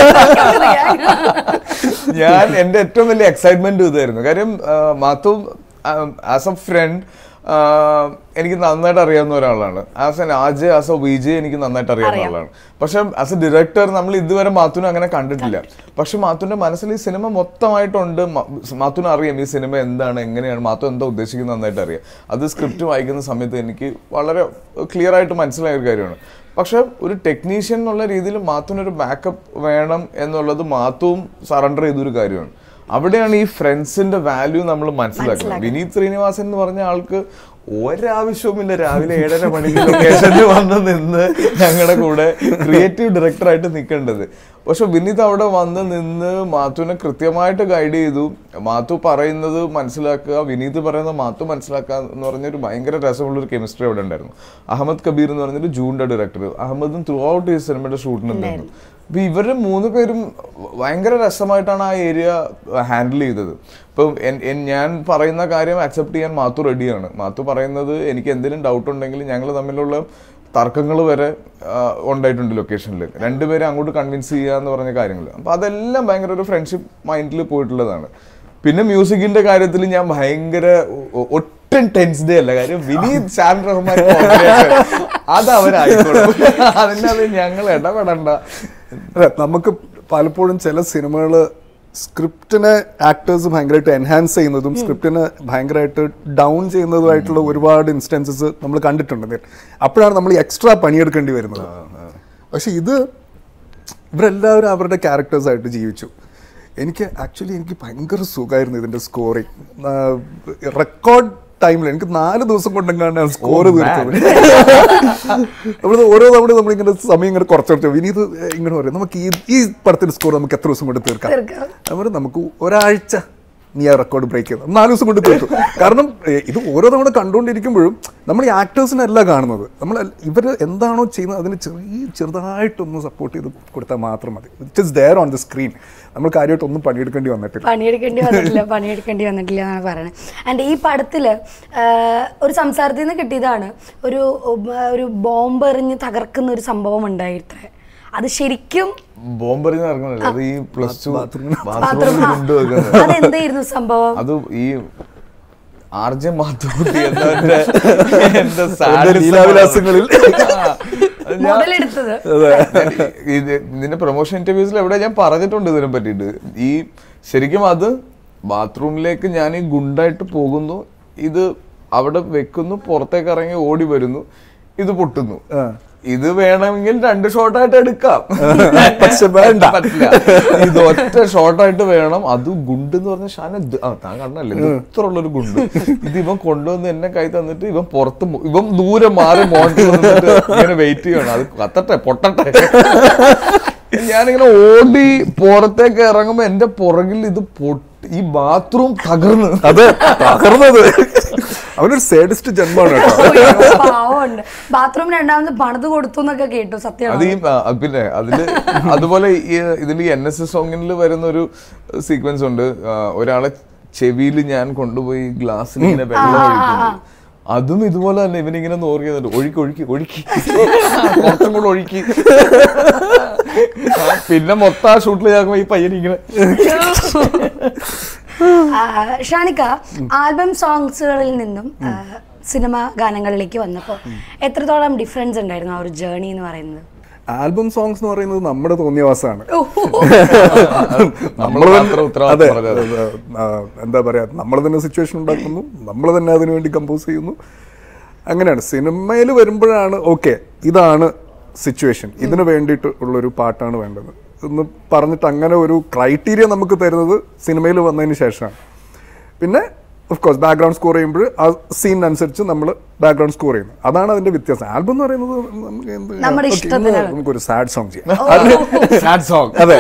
ഞാൻ എന്റെ ഏറ്റവും വലിയ എക്സൈറ്റ്മെന്റ് ഇതായിരുന്നു കാര്യം ആ, മാത്തു ആസ് എ ഫ്രണ്ട് എനിക്ക് നന്നായിട്ട് അറിയാവുന്ന ഒരാളാണ് ആസ് എൻ ആജ് ആസ് എ വിജയ് എനിക്ക് നന്നായിട്ട് അറിയാവുന്ന അറിയാം. ആളാണ് പക്ഷെ ആസ് എ ഡയറക്ടർ നമ്മൾ ഇതുവരെ മാത്തുനെ അങ്ങനെ കണ്ടിട്ടില്ല പക്ഷെ മാത്തുന്റെ മനസ്സിൽ ഈ സിനിമ മൊത്തമായിട്ടുണ്ട് മ- മാത്തുന് അറിയാം ഈ സിനിമ എന്താണ് എങ്ങനെയാണ് മാത്തു എന്താ ഉദ്ദേശിക്കുന്നത് നന്നായിട്ട് അറിയാം അത് സ്ക്രിപ്റ്റ് വായിക്കുന്ന സമയത്ത് എനിക്ക് വളരെ ക്ലിയർ ആയിട്ട് മനസ്സിലായ ഒരു കാര്യമാണ് പക്ഷെ ഒരു ടെക്നീഷ്യൻ എന്നുള്ള രീതിയിൽ മാത്തുനൊരു ബാക്കപ്പ് വേണം എന്നുള്ളത് മാത്തുവും സറണ്ടർ ചെയ്തൊരു കാര്യമാണ് അവിടെയാണ് ഈ ഫ്രണ്ട്സിന്റെ വാല്യൂ നമ്മൾ മനസ്സിലാക്കുന്നത് വിനീത് ശ്രീനിവാസൻ എന്ന് പറഞ്ഞ ആൾക്ക് ഒരാവശ്യവുമില്ല രാവിലെ ഏഴര മണിക്ക് ലൊക്കേഷനിൽ വന്ന് നിന്ന് ഞങ്ങളുടെ കൂടെ ക്രിയേറ്റീവ് ഡയറക്ടറായിട്ട് നിൽക്കേണ്ടത് പക്ഷെ വിനീത് അവിടെ വന്ന് നിന്ന് മാത്തുവിനെ കൃത്യമായിട്ട് ഗൈഡ് ചെയ്തു മാത്തു പറയുന്നത് മനസ്സിലാക്കുക വിനീത് പറയുന്നത് മാത്തു മനസ്സിലാക്കുക എന്ന് പറഞ്ഞൊരു ഭയങ്കര രസമുള്ള ഒരു കെമിസ്ട്രി അവിടെ ഉണ്ടായിരുന്നു അഹമ്മദ് കബീർ എന്ന് പറഞ്ഞൊരു ജൂണിന്റെ ഡയറക്ടർ അഹമ്മദും ത്രൂ ഔട്ട് ഈ സിനിമയുടെ ഷൂട്ടിനുണ്ടായിരുന്നു അപ്പൊ ഇവര് മൂന്ന് പേരും ഭയങ്കര രസമായിട്ടാണ് ആ ഏരിയ ഹാൻഡിൽ ചെയ്തത് ഇപ്പം എൻ- എൻ- ഞാൻ പറയുന്ന കാര്യം അക്സെപ്റ്റ് ചെയ്യാൻ മാത്തു റെഡിയാണ് മാത്തു പറയുന്നത് എനിക്ക് എന്തെങ്കിലും ഡൗട്ട് ഉണ്ടെങ്കിൽ ഞങ്ങൾ തമ്മിലുള്ള തർക്കങ്ങൾ വരെ ആ, ഉണ്ടായിട്ടുണ്ട് ലൊക്കേഷനിൽ രണ്ടുപേരും അങ്ങോട്ട് കൺവിൻസ് ചെയ്യുക എന്ന് പറഞ്ഞ കാര്യങ്ങൾ അപ്പൊ അതെല്ലാം ഭയങ്കര ഒരു ഫ്രണ്ട്ഷിപ്പ് മൈൻഡിൽ പോയിട്ടുള്ളതാണ് പിന്നെ മ്യൂസിക്കിന്റെ കാര്യത്തിൽ ഞാൻ ഭയങ്കര ഒ- ഒ- ഒട്ടും ടെൻസ്ഡേ അല്ല കാര്യം വിനീത് ഷാൻ റഹ്മാൻ combination. അത് അവരായിക്കോളും അതിൻ്റെ അത് ഞങ്ങൾ ഇടപെടണ്ട അതെ നമുക്ക് പലപ്പോഴും ചില സിനിമകൾ സ്ക്രിപ്റ്റിനെ ആക്ടേഴ്സ് ഭയങ്കരമായിട്ട് എൻഹാൻസ് ചെയ്യുന്നതും സ്ക്രിപ്റ്റിനെ ഭയങ്കരമായിട്ട് ഡൗൺ ചെയ്യുന്നതുമായിട്ടുള്ള ഒരുപാട് ഇൻസ്റ്റൻസസ് നമ്മൾ കണ്ടിട്ടുണ്ട് അപ്പോഴാണ് നമ്മൾ എക്സ്ട്രാ പണിയെടുക്കേണ്ടി വരുന്നത് പക്ഷെ ഇത് ഇവരെല്ലാവരും അവരുടെ ക്യാരക്ടേഴ്സ് ആയിട്ട് ജീവിച്ചു എനിക്ക് ആക്ച്വലി എനിക്ക് ഭയങ്കര സുഖമായിരുന്നു ഇതിന്റെ സ്കോറിങ് റെക്കോർഡ് ടൈമിൽ എനിക്ക് നാല് ദിവസം കൊണ്ടെങ്ങാണ് സ്കോർ തീർത്തത് നമ്മൾ ഓരോ തവണ നമ്മളിങ്ങനെ സമയം ഇങ്ങനെ കുറച്ചു വിനീത് ഇങ്ങനെ പറയും നമുക്ക് ഈ ഈ പടത്തിന്റെ സ്കോർ നമുക്ക് എത്ര ദിവസം കൊണ്ട് തീർക്കാം തീർക്കാം. അവർ നമുക്ക് ഒരാഴ്ച നീ ആ റെക്കോർഡ് ബ്രേക്ക് ചെയ്തു നാല് ദിവസം കൊണ്ട് തീർത്തു കാരണം ഏ, ഇത് ഓരോ തവണ കണ്ടുകൊണ്ടിരിക്കുമ്പോഴും നമ്മൾ ഈ ആക്ടേഴ്സിനല്ല കാണുന്നത് നമ്മൾ ഇവർ എന്താണോ ചെയ്യുന്നത് അതിന് ചെറിയ ചെറുതായിട്ടൊന്ന് സപ്പോർട്ട് ചെയ്ത് കൊടുത്താൽ മാത്രം മതി it is there on the screen നമ്മൾ കാര്യമായിട്ട് ഒന്നും പണിയെടുക്കേണ്ടി വന്നിട്ടില്ല പണിയെടുക്കേണ്ടി വന്നിട്ടില്ല പണിയെടുക്കേണ്ടി വന്നിട്ടില്ല എന്നാണ് പറയുന്നത് ആൻഡ് ഈ പടത്തിൽ ഒരു സംസാരത്തിൽ നിന്ന് കിട്ടിയതാണ് ഒരു ഉം, ഒരു ബോംബ് എറിഞ്ഞ് തകർക്കുന്ന ഒരു സംഭവം ഉണ്ടായിത്രേ അത് ശരിക്കും ബോംബെറിഞ്ഞ് ഇറങ്ങുന്നില്ല അത് ഈ പ്ലസ് ടു ബാത്റൂം ബാത്റൂമിൽ ആ, കൊണ്ടുവെക്കുന്നത് അതെന്തായിരുന്നു സംഭവം അത് ഈ ആർജെ മാത്തുക്കുട്ടി എന്നവന്റെ എന്റെ അവന്റെ sadness ലീലാവിലാസങ്ങളിൽ. ആ, അത് ഞാൻ- മുതലെടുത്തത് ഞാൻ ഇത് ഇതിന്റെ പ്രൊമോഷൻ ഇന്റർവ്യൂസിൽ എവിടെ ഞാൻ പറഞ്ഞിട്ടുണ്ട് ഇതിനെ പറ്റിയിട്ട് ഈ ശരിക്കും അത് ബാത്റൂമിലേക്ക് ഞാൻ ഈ ഗുണ്ടായിട്ട് പോകുന്നു ഇത് അവിടെ വെക്കുന്നു പുറത്തേക്ക് ഇറങ്ങി ഓടി വരുന്നു ഇത് പൊട്ടുന്നു ഇത് വേണമെങ്കിൽ രണ്ട് ഷോട്ടായിട്ട് എടുക്കാം പക്ഷെ വേണ്ട. പറ്റില്ല ഇത് ഒറ്റ ഷോട്ടായിട്ട് വേണം അത് ഗുണ്ട് എന്ന് പറഞ്ഞ ഷാന ഇത് ആ താൻ കണ്ടല്ലേ ഇത് ഇത്ര ഉള്ളൊരു ഗുണ്ട് ഇത് ഇവൻ കൊണ്ടുവന്ന് എന്നെ കൈ തന്നിട്ട് ഇവൻ പുറത്ത് മു- ഇവൻ ദൂരെ മാറി മോണിറ്റർ നിന്നിട്ട് ഇങ്ങനെ വെയിറ്റ് ചെയ്യണം അത് കത്തട്ടെ പൊട്ടട്ടെ ഞാനിങ്ങനെ ഓടി പുറത്തേക്ക് ഇറങ്ങുമ്പോ എന്റെ പുറകിൽ ഇത് പൊട്ടി ഈ ബാത്റൂം തകർന്ന് അതെ തകർന്നത് അവനൊരു സേഡിസ്റ്റ് ജന്മമാണ് കേട്ടോ പാവമുണ്ട് ബാത്റൂം രണ്ടാമത് പണിത് കൊടുത്തു എന്നൊക്കെ കേട്ടു അത് സത്യമാണ് ഈ ആ, പിന്നെ അതില് അതുപോലെ ഈ ഇതിൽ എൻ എസ് എസ് സോങ്ങിൽ വരുന്ന ഒരു സീക്വൻസ് ഉണ്ട് ആ, ഒരാളെ ചെവിയിൽ ഞാൻ കൊണ്ടുപോയി ഗ്ലാസ്സിൽ ഇങ്ങനെ വെള്ളം ഒഴിക്കുന്നത് അതും ഇതുപോലെ തന്നെ ഇവനിങ്ങനെ നോക്കി തന്നിട്ട് ഒഴുക്കി ഒഴുക്കി ഒഴുക്കി കുറച്ചും കൂടെ ഒഴുക്കി ആ, പിന്നെ മൊത്തം ആ ഷൂട്ടിൽ ചേർക്കുമ്പോ ഈ പയ്യൻ ഇങ്ങനെ ആ, ഷാനിക്ക ആൽബം സോങ്സുകളിൽ നിന്നും ആ, സിനിമ ഗാനങ്ങളിലേക്ക് വന്നപ്പോൾ എത്രത്തോളം ഡിഫറൻസ് ഉണ്ടായിരുന്നു ആ ഒരു ജേർണി എന്ന് പറയുന്നത് ആൽബം സോങ്സ് എന്ന് പറയുന്നത് നമ്മുടെ തോന്നിയവാസമാണ് നമ്മൾ നമ്മള് മാത്രം തന്നെ- ഉത്തരവാദിത്വം അതെ, പറഞ്ഞത്. അതെ, ആ, എന്താ പറയാ നമ്മൾ തന്നെ സിറ്റുവേഷൻ ഉണ്ടാക്കുന്നു നമ്മൾ തന്നെ അതിനു വേണ്ടി കമ്പോസ് ചെയ്യുന്നു അങ്ങനെയാണ് സിനിമയിൽ വരുമ്പോഴാണ് ഓക്കെ ഇതാണ് സിറ്റുവേഷൻ ഇതിന് വേണ്ടിയിട്ട് ഉള്ളൊരു പാട്ടാണ് വേണ്ടത് എന്ന് പറഞ്ഞിട്ട് അങ്ങനെ ഒരു ക്രൈറ്റീരിയ നമുക്ക് തരുന്നത് സിനിമയിൽ വന്നതിന് ശേഷമാണ് പിന്നെ ഓഫ് കോഴ്സ് ബാക്ക്ഗ്രൗണ്ട് സ്കോർ ചെയ്യുമ്പോൾ ആ സീനിനനുസരിച്ച് നമ്മൾ ബാക്ക്ഗ്രൗണ്ട് സ്കോർ ചെയ്യുന്നു അതാണ് അതിന്റെ വ്യത്യാസം ആൽബം എന്ന് പറയുന്നത് നമുക്ക് എന്ത് നമ്മുടെ okay, ഇന്ന് ഇഷ്ടത്തിനാണ്. നമുക്കൊരു സാഡ് സോങ് ചെയ്യാം സാഡ് സോങ് അതെ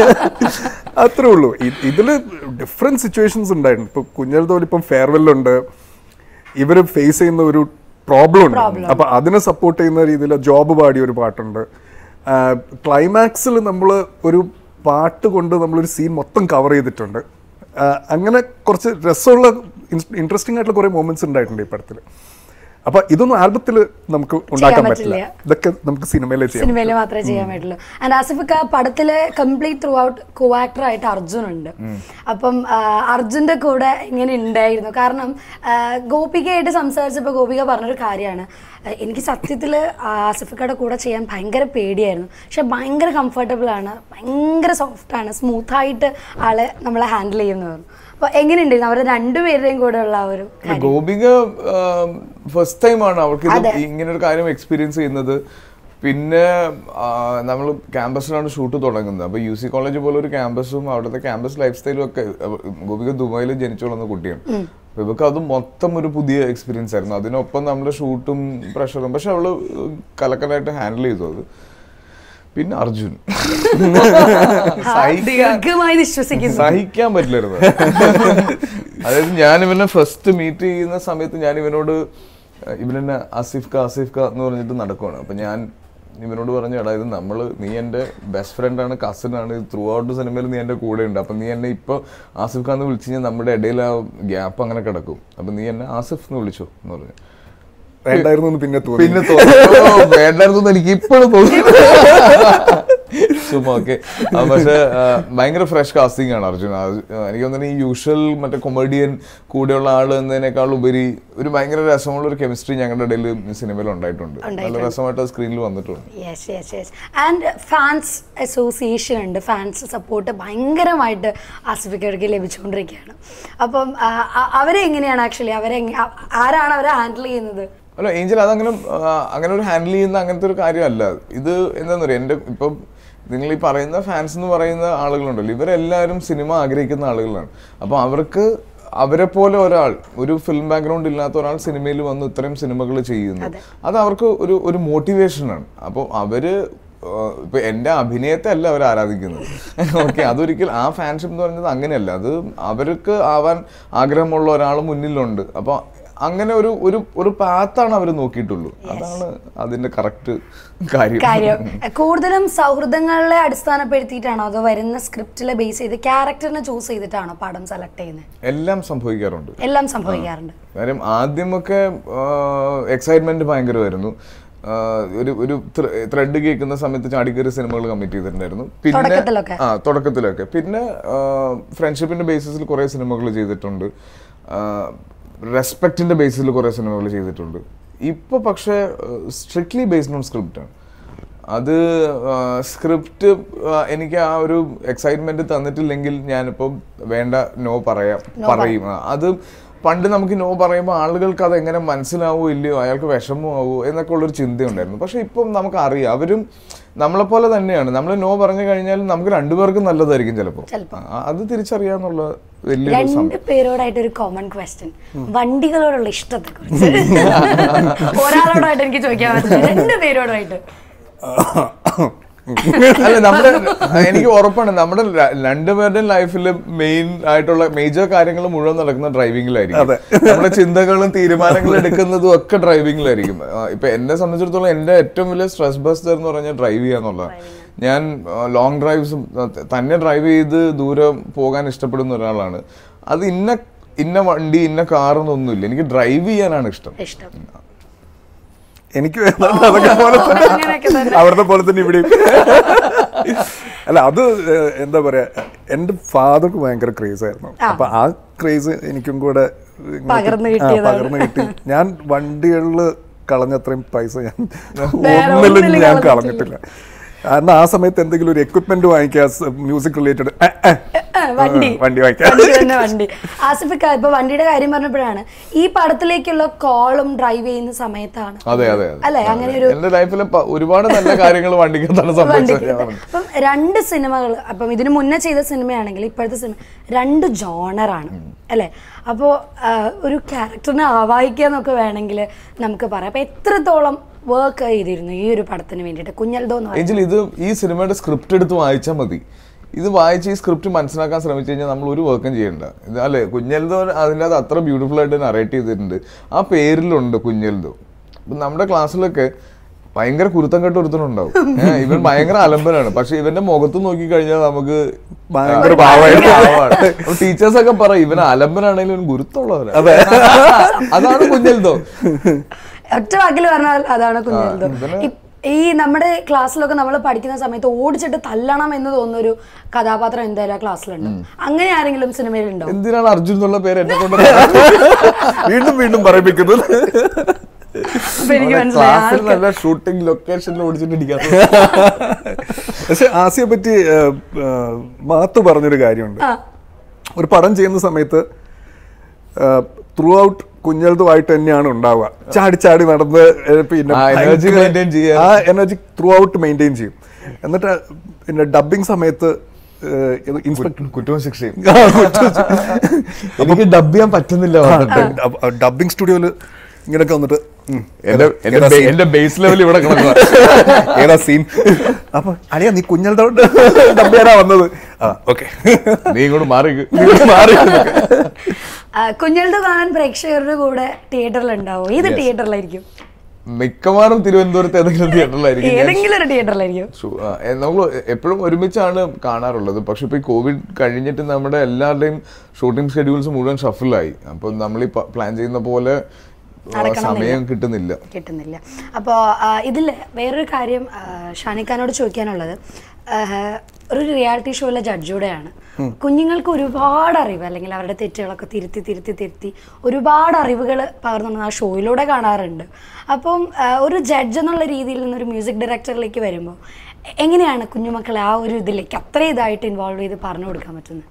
അത്രേ ഉള്ളൂ ഇ- ഇതില് ഡിഫറെന്റ് സിറ്റുവേഷൻസ് ഉണ്ടായിരുന്നു ഇപ്പൊ കുഞ്ഞൽ തോൽ ഇപ്പം ഫെയർവെല്ലുണ്ട് ഇവര് ഫേസ് ചെയ്യുന്ന ഒരു പ്രോബ്ലം ഉണ്ട് അപ്പൊ അതിനെ സപ്പോർട്ട് ചെയ്യുന്ന രീതിയിൽ ജോബ് പാടിയ ഒരു പാട്ടുണ്ട് ക്ലൈമാക്സിൽ നമ്മൾ ഒരു പാട്ട് കൊണ്ട് നമ്മളൊരു സീൻ മൊത്തം കവർ ചെയ്തിട്ടുണ്ട് ആ, അങ്ങനെ കുറച്ച് രസമുള്ള ഇൻട്രസ്റ്റിംഗ് ആയിട്ടുള്ള കുറേ മൊമെന്റ്സ് ഉണ്ടായിട്ടുണ്ട് ഈ പടത്തിൽ അപ്പൊ ഇതൊന്നും ആൽബത്തിൽ നമുക്ക് ഉണ്ടാക്കാൻ പറ്റില്ല പറ്റില്ല. ഇതൊക്കെ നമുക്ക് സിനിമയിലേ ചെയ്യാം സിനിമയിൽ മാത്രമേ ചെയ്യാൻ പറ്റുള്ളൂ ആൻഡ് ആസിഫിക്ക പടത്തില് complete throughout co-actor ആയിട്ട് അർജുൻ ഉണ്ട് അപ്പം ആ, അർജുന്റെ കൂടെ ഇങ്ങനെ ഉണ്ടായിരുന്നു കാരണം ആ, ഗോപികയായിട്ട് സംസാരിച്ചപ്പോൾ ഗോപിക പറഞ്ഞൊരു കാര്യമാണ് ആ, എനിക്ക് സത്യത്തിൽ ആസിഫിക്കയുടെ കൂടെ ചെയ്യാൻ ഭയങ്കര പേടിയായിരുന്നു പക്ഷെ ഭയങ്കര കംഫർട്ടബിൾ ആണ് ഭയങ്കര സോഫ്റ്റ് ആണ് സ്മൂത്ത് ആയിട്ട് ആള് നമ്മളെ ഹാൻഡിൽ ചെയ്യുന്നു പറഞ്ഞു അപ്പൊ എങ്ങനെയുണ്ടായിരുന്നു അവരുടെ രണ്ടുപേരുടെയും കൂടെ ഉള്ള ആ ഒരു കാര്യം? ഗോപിക ഫസ്റ്റ് ടൈമാണ് അവൾക്ക് ഇത് ഇങ്ങനെ ഒരു കാര്യം എക്സ്പീരിയൻസ് ചെയ്യുന്നത് പിന്നെ നമ്മൾ ക്യാമ്പസിലാണ് ഷൂട്ട് തുടങ്ങുന്നത് അപ്പോൾ യു സി കോളേജ് പോലെ ഒരു ക്യാമ്പസും അവിടുത്തെ ക്യാമ്പസ് ലൈഫ് സ്റ്റൈലും ഒക്കെ അവ- ഗോപിക ദുബായിൽ ജനിച്ചു വളർന്ന കുട്ടിയാണ് അപ്പൊ ഇവർക്ക് അത് മൊത്തം ഒരു പുതിയ എക്സ്പീരിയൻസ് ആയിരുന്നു അതിനൊപ്പം നമ്മുടെ ഷൂട്ടും പ്രഷറും പക്ഷെ അവള് കലക്കലായിട്ട് ഹാൻഡിൽ ചെയ്തു അത് പിന്നെ അർജുൻ സഹിക്കാൻ ദീർഘമായി വിശ്വസിക്കുന്നു സഹിക്കാൻ പറ്റില്ലായിരുന്നു അതായത് ഞാൻ ഇവനെ ഫസ്റ്റ് മീറ്റ് ചെയ്യുന്ന സമയത്ത് ഞാൻ ഇവനോട് ഇവനെന്നെ ആസിഫ് ക ആസിഫ് ക എന്ന് പറഞ്ഞിട്ട് നടക്കുവാണ് അപ്പൊ ഞാൻ ഇവനോട് പറഞ്ഞു എടാ ഇത് നമ്മള് നീ എൻ്റെ ബെസ്റ്റ് ഫ്രണ്ട് ആണ് കസിൻ ആണ് ത്രൂ ഔട്ട് സിനിമയിൽ നീ എൻ്റെ കൂടെ ഉണ്ട് അപ്പൊ നീ എന്നെ ഇപ്പൊ ആസിഫ് ഖാൻ എന്ന് വിളിച്ചു കഴിഞ്ഞാൽ നമ്മുടെ ഇടയിൽ ആ ഗ്യാപ്പ് അങ്ങനെ കിടക്കും അപ്പൊ നീ എന്നെ ആസിഫ് എന്ന് വിളിച്ചോ എന്ന് പറഞ്ഞു വേണ്ടായിരുന്നു എന്ന് പിന്നെ തോന്നി പിന്നെ തോന്നി, ഓ, വേണ്ടായിരുന്നു എന്ന് എനിക്ക് ഇപ്പോഴും തോന്നി ചുമ്മാ ഓക്കെ പക്ഷെ ആ, ഭയങ്കര ഫ്രഷ് കാസ്റ്റിംഗ് ആണ് അർജുൻ അത്, ആ, എനിക്ക് തോന്നുന്നു ഈ യൂഷ്വൽ മറ്റേ കൊമേഡിയൻ കൂടെയുള്ള ആള് എന്നതിനേക്കാൾ ഉപരി ഒരു ഭയങ്കര രസമുള്ള ഒരു കെമിസ്ട്രി ഞങ്ങളുടെ ഇടയിൽ സിനിമയിൽ ഉണ്ടായിട്ടുണ്ട് നല്ല രസമായിട്ട് സ്ക്രീനിൽ വന്നിട്ടുണ്ട് yes yes yes and fans association ഉണ്ട് ഫാൻസ് സപ്പോർട്ട് ഭയങ്കരമായിട്ട് ആസിഫിക്കർക്ക് ലഭിച്ചുകൊണ്ടിരിക്കുകയാണ് അപ്പം ആ, ആ- അവരെ എങ്ങനെയാണ് ആക്ച്വലി അവരെ എങ്ങ- ആ- ആരാണ് അവരെ ഹാൻഡിൽ ചെയ്യുന്നത് അല്ല ഏഞ്ചൽ അതങ്ങനെ ആ, അങ്ങനെ ഒരു ഹാൻഡിൽ ചെയ്യുന്ന അങ്ങനത്തെ ഒരു കാര്യമല്ല ഇത് എന്താന്ന് പറയുക എൻ്റെ ഇപ്പം നിങ്ങൾ ഈ പറയുന്ന ഫാൻസ് എന്ന് പറയുന്ന ആളുകളുണ്ടല്ലോ ഇവരെല്ലാവരും സിനിമ ആഗ്രഹിക്കുന്ന ആളുകളാണ് അപ്പോൾ അവർക്ക് അവരെ പോലെ ഒരാൾ ഒരു ഫിലിം ബാക്ക്ഗ്രൗണ്ട് ഇല്ലാത്ത ഒരാൾ സിനിമയിൽ വന്ന് ഇത്രയും സിനിമകൾ ചെയ്യുന്നു അത് അവർക്ക് ഒരു ഒരു മോട്ടിവേഷനാണ് അപ്പോൾ അവര് ആഹ് ഇപ്പൊ എന്റെ അഭിനയത്തെ അല്ല അവർ ആരാധിക്കുന്നത് ഓക്കെ അതൊരിക്കൽ ആ ഫാൻഷിപ്പ് എന്ന് പറയുന്നത് അങ്ങനെയല്ല അത് അവർക്ക് ആവാൻ ആഗ്രഹമുള്ള ഒരാൾ മുന്നിലുണ്ട് അപ്പൊ അങ്ങനെ ഒരു ഒരു ഒരു പാത്താണ് അവർ നോക്കിയിട്ടുള്ളൂ അതാണ് അതിന്റെ കറക്റ്റ് കാര്യം കാര്യം കൂടുതലും സൗഹൃദങ്ങളെ അടിസ്ഥാനപ്പെടുത്തിയിട്ടാണോ അതോ വരുന്ന സ്ക്രിപ്റ്റിലെ ബേസ് ചെയ്ത് ക്യാരക്ടറിനെ ചൂസ് ചെയ്തിട്ടാണോ പടം സെലക്ട് ചെയ്യുന്നത് എല്ലാം സംഭവിക്കാറുണ്ട് എല്ലാം സംഭവിക്കാറുണ്ട് കാര്യം ആദ്യമൊക്കെ എക്സൈറ്റ്മെന്റ് ഭയങ്കരമായിരുന്നു ആഹ് ഒരു ഒരു ത്രെഡ് കേൾക്കുന്ന സമയത്ത് ചാടിക്കേറി സിനിമകൾ കമ്മിറ്റ് ചെയ്തിട്ടുണ്ടായിരുന്നു പിന്നെ തുടക്കത്തിലൊക്കെ? ആ തുടക്കത്തിലൊക്കെ പിന്നെ ഫ്രണ്ട്ഷിപ്പിന്റെ ബേസിസിൽ കുറെ സിനിമകൾ ചെയ്തിട്ടുണ്ട് റെസ്പെക്റ്റിന്റെ ബേസിസിൽ കുറെ സിനിമകൾ ചെയ്തിട്ടുണ്ട് ഇപ്പൊ പക്ഷേ സ്ട്രിക്ട്ലി ബേസ്ഡ് ഓൺ സ്ക്രിപ്റ്റ് ആണ് അത് സ്ക്രിപ്റ്റ് എനിക്ക് ആ ഒരു എക്സൈറ്റ്മെന്റ് തന്നിട്ടില്ലെങ്കിൽ ഞാനിപ്പം വേണ്ട നോ പറയാം പറയും ആ, അത് പണ്ട് നമുക്ക് നോ പറയുമ്പോൾ ആളുകൾക്ക് അത് എങ്ങനെ മനസ്സിലാവോ ഇല്ലയോ അയാൾക്ക് വിഷമമാവോ എന്നൊക്കെ ഉള്ളൊരു ചിന്തയുണ്ടായിരുന്നു പക്ഷെ ഇപ്പം നമുക്ക് അറിയാം അവരും നമ്മളെപ്പോലെ തന്നെയാണ് നമ്മൾ നോ പറഞ്ഞു കഴിഞ്ഞാൽ നമുക്ക് രണ്ടുപേർക്കും നല്ലതായിരിക്കും ചിലപ്പോൾ ചിലപ്പോ. അത് തിരിച്ചറിയാന്നുള്ള വലിയൊരു രണ്ട് സംഭവം പേരോടായിട്ട് ഒരു കോമൺ ക്വസ്റ്റ്യൻ വണ്ടികളോടുള്ള ഇഷ്ടത്തെ കുറിച്ച് ഒരാളോടായിട്ട് എനിക്ക് ചോദിക്കാൻ പറ്റില്ല രണ്ട് പേരോടായിട്ട് അല്ല നമ്മുടെ എനിക്ക് ഉറപ്പാണ് നമ്മുടെ ര- രണ്ടുപേരുടെയും ലൈഫിൽ മെയിൻ ആയിട്ടുള്ള മേജർ കാര്യങ്ങൾ മുഴുവൻ നടക്കുന്ന ഡ്രൈവിംഗിലായിരിക്കും നമ്മുടെ ചിന്തകളും തീരുമാനങ്ങളും എടുക്കുന്നതും ഒക്കെ ഡ്രൈവിംഗിലായിരിക്കും ആ, ഇപ്പൊ എന്നെ സംബന്ധിച്ചിടത്തോളം എന്റെ ഏറ്റവും വലിയ സ്ട്രെസ് ബസ്റ്റർ എന്ന് പറഞ്ഞാൽ ഡ്രൈവ് ചെയ്യാന്നുള്ളതാണ് ഞാൻ ലോങ് ഡ്രൈവ്സും തന്നെ ഡ്രൈവ് ചെയ്ത് ദൂരം പോകാൻ ഇഷ്ടപ്പെടുന്ന ഒരാളാണ് അത് ഇന്ന ഇന്ന വണ്ടി ഇന്ന കാർ എന്നൊന്നുമില്ല എനിക്ക് ഡ്രൈവ് ചെയ്യാനാണ് ഇഷ്ടം ഇഷ്ടം എനിക്ക് വേണ്ടത് അതൊക്കെ പോലെ തന്നെ അങ്ങനെയൊക്കെ തന്നെ. അവിടുത്തെ പോലെ തന്നെ ഇവിടെയും അല്ല അത് ഏഹ്, എന്താ പറയാ എൻ്റെ ഫാദർക്ക് ഭയങ്കര ക്രേസ് ആയിരുന്നു അപ്പൊ ആ ക്രേസ് എനിക്കും കൂടെ ഇങ്ങോട്ട് പകർന്ന് ആ, കിട്ടിയതാണ്. പകർന്ന് കിട്ടി ഞാൻ വണ്ടികളിൽ കളഞ്ഞത്രയും പൈസ ഞാൻ വേറെ ഒന്നിലും ഒന്നിലും ഞാൻ കളഞ്ഞിട്ടില്ല. കളഞ്ഞിട്ടില്ല കാരണം ആ സമയത്ത് എന്തെങ്കിലും ഒരു എക്വിപ്മെന്റ് വാങ്ങിക്കുക മ്യൂസിക് റിലേറ്റഡ് ആ, വണ്ടി വണ്ടി വാങ്ങിക്കാം. വണ്ടി തന്നെ വണ്ടി ആസിഫ് ക- ഇപ്പൊ വണ്ടിയുടെ കാര്യം പറഞ്ഞപ്പോഴാണ് ഈ പടത്തിലേക്കുള്ള കോളും ഡ്രൈവ് ചെയ്യുന്ന സമയത്താണ് അതെ അതെ അതെ അല്ലെ അങ്ങനെ ഒരു എന്റെ ലൈഫിൽ ഒരുപാട് നല്ല കാര്യങ്ങൾ വണ്ടിക്കത്താണ് സംഭവിച്ചത് ഞാൻ പറഞ്ഞു. അപ്പം രണ്ട് സിനിമകൾ അപ്പം ഇതിനു മുന്നേ ചെയ്ത സിനിമയാണെങ്കിൽ ഇപ്പോഴത്തെ സിനിമ രണ്ട് ജോണറാണ് അല്ലേ അപ്പോൾ ഒരു ക്യാരക്ടറിനെ ആവാഹിക്കുക എന്നൊക്കെ വേണമെങ്കിൽ നമുക്ക് പറയാം അപ്പം എത്രത്തോളം വർക്ക് ചെയ്തിരുന്നു ഈ ഒരു പടത്തിന് വേണ്ടിയിട്ട് കുഞ്ഞൽദോ എന്ന് പറയുന്നത് ഏഞ്ചൽ ഇത് ഈ സിനിമയുടെ സ്ക്രിപ്റ്റ് എടുത്ത് വായിച്ചാൽ മതി ഇത് വായിച്ച് ഈ സ്ക്രിപ്റ്റ് മനസ്സിലാക്കാൻ ശ്രമിച്ചു കഴിഞ്ഞാൽ നമ്മൾ ഒരു വർക്കും ചെയ്യണ്ട ഇത് അല്ലേ കുഞ്ഞൽദോ അതിൻ്റെ അത് അത്ര ബ്യൂട്ടിഫുൾ ആയിട്ട് നറേറ്റ് ചെയ്തിട്ടുണ്ട് ആ പേരിലുണ്ട് കുഞ്ഞൽദോ അപ്പം നമ്മുടെ ക്ലാസ്സിലൊക്കെ ഭയങ്കര കുരുത്തം കെട്ട് ഒരുത്തനുണ്ടാവും ഏഹ് ഇവൻ ഭയങ്കര അലമ്പനാണ് പക്ഷെ ഇവന്റെ മുഖത്ത് നോക്കി കഴിഞ്ഞാൽ നമുക്ക് ഭയങ്കര ആ, പാവമായിട്ട്. പാവമാണ്. അപ്പൊ ടീച്ചേഴ്സ് ഒക്കെ പറയും ഇവൻ അലമ്പനാണെങ്കിലും ഇവൻ ഗുരുത്തമുള്ളവനാണ് അതാണ് കുഞ്ഞൽദോ ഒറ്റ വാക്കിൽ പറഞ്ഞാൽ അതാണ് കുഞ്ഞൽദോ ഇവന് ഇ- ഈ നമ്മുടെ ക്ലാസ്സിലൊക്കെ നമ്മൾ പഠിക്കുന്ന സമയത്ത് ഓടിച്ചിട്ട് തല്ലണം എന്ന് തോന്നുന്ന ഒരു കഥാപാത്രം എന്തായാലും ആ ക്ലാസ്സിലുണ്ട് അങ്ങനെ ആരെങ്കിലും സിനിമയിലുണ്ടോ എന്തിനാണ് അർജുൻ എന്നുള്ള പേര് എന്നെ കൊണ്ട് വീണ്ടും വീണ്ടും പറയിപ്പിക്കുന്നത് അപ്പൊ എനിക്ക് മനസ്സിലായി ക്ലാസ്സിൽ ആൾക്ക് നല്ല ഷൂട്ടിംഗ് ലൊക്കേഷനിൽ ഓടിച്ചിട്ടിരിക്കാത്ത പക്ഷെ ആസിയെ പറ്റി ഏഹ്, ഏഹ്, മാത്തു പറഞ്ഞൊരു കാര്യമുണ്ട് ആ. ഒരു പടം ചെയ്യുന്ന സമയത്ത് ത്രൂ ഔട്ട് കുഞ്ഞൽതുമായിട്ട് തന്നെയാണ് ഉണ്ടാവുക ചാടി ചാടി നടന്ന് ഏഹ്, പിന്നെ ആ, energy ഭയങ്കര- maintain ചെയ്യാൻ. ആ എനർജി ത്രൂ ഔട്ട് മെയിൻറ്റെയിൻ ചെയ്യും എന്നിട്ട് പിന്നെ ഡബിങ് സമയത്ത് ഇൻസ്പെക്ടർ കുറ്റവും ശിക്ഷയും എനിക്ക് ഡബ് ചെയ്യാൻ പറ്റുന്നില്ല പറഞ്ഞിട്ട്. ഡബിങ് സ്റ്റുഡിയോയില് ഇങ്ങനെയൊക്കെ വന്നിട്ട് ഉം, എന്റെ ഏതാ- എന്റെ ഏതാ ബേ- scene? എന്റെ ബേസ് ലെവൽ ഇവിടെ കിടക്കുക ഏതാ സീൻ അപ്പൊ അളിയാ നീ കുഞ്ഞൽതോട്ട് ഡബ് ചെയ്യാനാ വന്നത് ആ ഓക്കെ നീ ഇങ്ങോട്ട് മാറി മാറി ആ, കുഞ്ഞൽദോ കാണാൻ പ്രേക്ഷകരുടെ കൂടെ തിയേറ്ററിൽ ഉണ്ടാവും ഏത് തിയേറ്ററിലായിരിക്കും മിക്കവാറും തിരുവനന്തപുരത്ത് ഏതെങ്കിലും തിയേറ്ററിലായിരിക്കും ഞാൻ ഏതെങ്കിലും ഒരു തിയേറ്ററിലായിരിക്കും ഷു- ആ, എ- നമ്മൾ എപ്പോഴും ഒരുമിച്ചാണ് കാണാറുള്ളത് പക്ഷെ ഇപ്പൊ ഈ കോവിഡ് കഴിഞ്ഞിട്ട് നമ്മുടെ എല്ലാവരുടെയും ഷൂട്ടിംഗ് ഷെഡ്യൂൾസ് മുഴുവൻ ഷഫിലായി അപ്പൊ നമ്മൾ ഈ പ്ലാൻ ചെയ്യുന്ന പോലെ ആ, സമയം കിട്ടുന്നില്ല കിട്ടുന്നില്ല അപ്പോൾ ഇതിൽ വേറൊരു കാര്യം ആ, ഷാനിഖാനോട് ചോദിക്കാനുള്ളത് ആ, ഒരു റിയാലിറ്റി ഷോയിലെ ജഡ്ജൂടെയാണ് കുഞ്ഞുങ്ങൾക്ക് ഒരുപാട് അറിവ് അല്ലെങ്കിൽ അവരുടെ തെറ്റുകളൊക്കെ തിരുത്തി തിരുത്തി തിരുത്തി ഒരുപാട് അറിവുകൾ പകർന്നു ആ ഷോയിലൂടെ കാണാറുണ്ട് അപ്പം ആ, ഒരു ജഡ്ജ് എന്നുള്ള രീതിയിൽ നിന്നൊരു മ്യൂസിക് ഡയറക്ടറിലേക്ക് വരുമ്പോൾ എങ്ങനെയാണ് കുഞ്ഞുമക്കളെ ആ ഒരു ഇതിലേക്ക് അത്ര ഇതായിട്ട് ഇൻവോൾവ് ചെയ്ത് പറഞ്ഞു കൊടുക്കാൻ പറ്റുന്നത്